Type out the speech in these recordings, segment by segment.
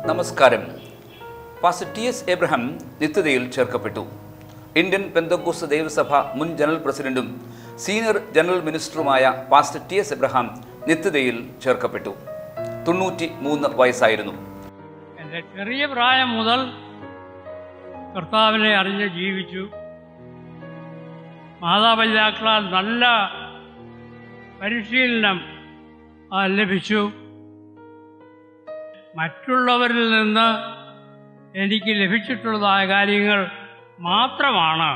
നമസ്കാരം pastor T S Abraham നിത്യതയിൽ ചേർക്കപ്പെട്ടു Indian പെന്തക്കോസ് ദേവസഭ മുൻ ജനറൽ പ്രസിഡന്റും സീനിയർ ജനറൽ മിനിസ്റ്ററുമായ പാസ്റ്റർ ടി എസ് എബ്രഹാം നിത്യതയിൽ ചേർക്കപ്പെട്ടു തൊണ്ണൂറ്റി മൂന്ന് വയസ്സായിരുന്നു എൻ്റെ ചെറിയ പ്രായം മുതൽ കർത്താവിനെ അറിഞ്ഞ് ജീവിച്ചു മാതാപിതാക്കളാൽ നല്ല പരിശീലനം ആ, ലഭിച്ചു മറ്റുള്ളവരിൽ നിന്ന് എനിക്ക് ലഭിച്ചിട്ടുള്ളതായ കാര്യങ്ങൾ മാത്രമാണ്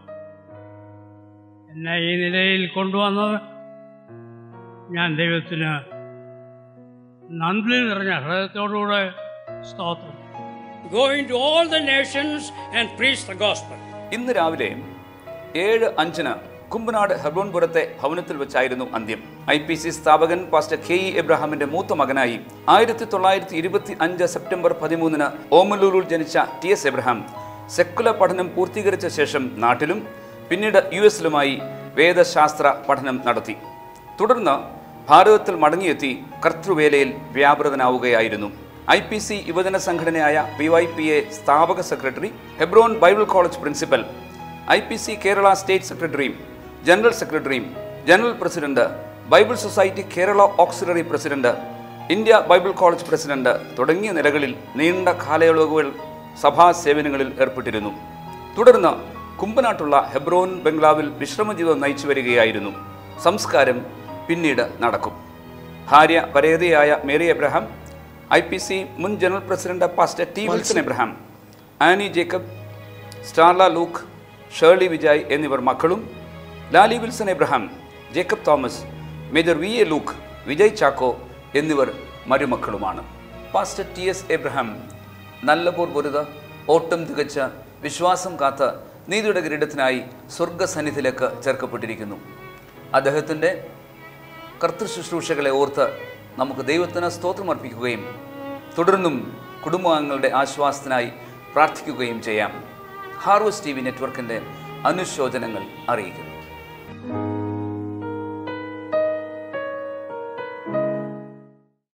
എന്നെ ഈ നിലയിൽ കൊണ്ടുവന്നത് ഞാൻ ദൈവത്തിന് നന്ദി നിറഞ്ഞ ഹൃദയത്തോടുകൂടെ സ്തോത്രം Go into all the nations and preach the gospel. ഇന്ന് രാവിലെ ഏഴ് അഞ്ചിന് കുമ്പനാട് ഹെബ്രോൺപുരത്തെ ഭവനത്തിൽ വെച്ചായിരുന്നു അന്ത്യം ഐ പി സി സ്ഥാപകൻ പാസ്റ്റർ കെ ഇ എബ്രഹാമിന്റെ മൂത്ത മകനായി ആയിരത്തി തൊള്ളായിരത്തി ഇരുപത്തി അഞ്ച് സെപ്റ്റംബർ പതിമൂന്നിന് ഓമലൂരിൽ ജനിച്ച ടി എസ് എബ്രഹാം സെക്കുലർ പഠനം പൂർത്തീകരിച്ച ശേഷം നാട്ടിലും പിന്നീട് യു എസിലുമായി വേദശാസ്ത്ര പഠനം നടത്തി തുടർന്ന് ഭാരതത്തിൽ മടങ്ങിയെത്തി കർത്തൃവേലയിൽ വ്യാപൃതനാവുകയായിരുന്നു ഐ പി സി യുവജന സംഘടനയായ പി വൈ പി എ സ്ഥാപക secretary Hebron Bible college principal I P C Kerala state സെക്രട്ടറിയും ജനറൽ സെക്രട്ടറിയും general president Bible society Kerala auxiliary president India Bible college president തുടങ്ങിയ നിലകളിൽ നീണ്ട കാലയളവുകൾ സഭാ സേവനങ്ങളിൽ ഏർപ്പെട്ടിരുന്നു തുടർന്ന് കുമ്പനാട്ടുള്ള ഹെബ്രോൻ ബംഗ്ലാവിൽ വിശ്രമജീവിതം നയിച്ചു വരികയായിരുന്നു സംസ്കാരം പിന്നീട് നടക്കും ഭാര്യ പരേതയായ മേരി എബ്രഹാം ഐ പി സി മുൻ general president pastor T Wilson Abraham Annie Jacob Starla Luke Shirley Vijay എന്നിവർ മക്കളും Lali Wilson Abraham Jacob Thomas major V A Luke Vijay Chacko എന്നിവർ മരുമക്കളുമാണ് പാസ്റ്റർ ടി എസ് എബ്രഹാം നല്ലപോർ പൊരുത ഓട്ടം തികച്ച വിശ്വാസം കാത്ത് നീതിയുടെ കിരീടത്തിനായി സ്വർഗസന്നിധിയിലേക്ക് ചേർക്കപ്പെട്ടിരിക്കുന്നു അദ്ദേഹത്തിൻ്റെ കർത്തൃ ശുശ്രൂഷകളെ ഓർത്ത് നമുക്ക് ദൈവത്തിന് സ്തോത്രം അർപ്പിക്കുകയും തുടർന്നും കുടുംബാംഗങ്ങളുടെ ആശ്വാസത്തിനായി പ്രാർത്ഥിക്കുകയും ചെയ്യാം ഹാർവസ്റ്റ് ടി വി നെറ്റ്വർക്കിൻ്റെ അനുശോചനങ്ങൾ അറിയിക്കുന്നു